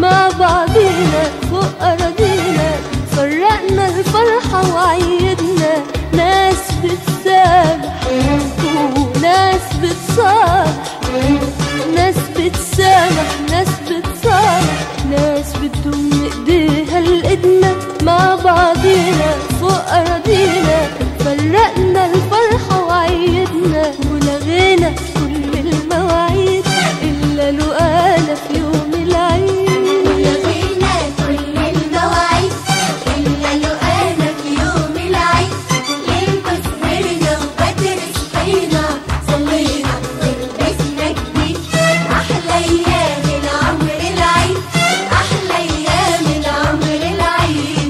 مع بعضينا فوق أراضينا فرقنا الفرحة وعيدنا ناس بتسامح وناس بتصالح ناس بتسامح ناس بتصالح ناس بتضم ايديها لايدنا مع بعضينا فوق اراضينا فرقنا الفرحة وعيدنا ولغينا كل المواعيد الا لقانا في يوم العيد لغينا كل المواعيد إلا لقانا في يوم العيد ليلة سهرنا وبدر صحينا صلينا ولبسنا جديد أحلى أيام العمر العيد أحلى أيام العمر العيد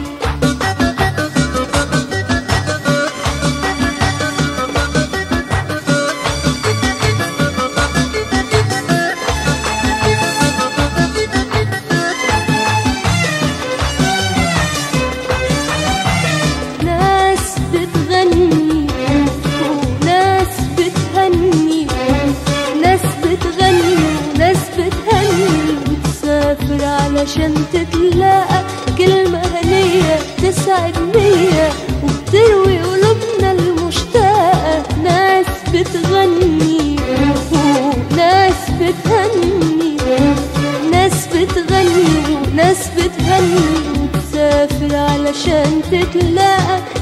ناس بتغني وناس بتهني ناس بتغني وناس بتهني بتسافر علشان تتلاقى كلمة هنية تسعد نية وبتروي قلوبنا المشتاقة ناس بتغني وناس بتهني ناس بتغني وناس بتغني وتسافر علشان تتلاقى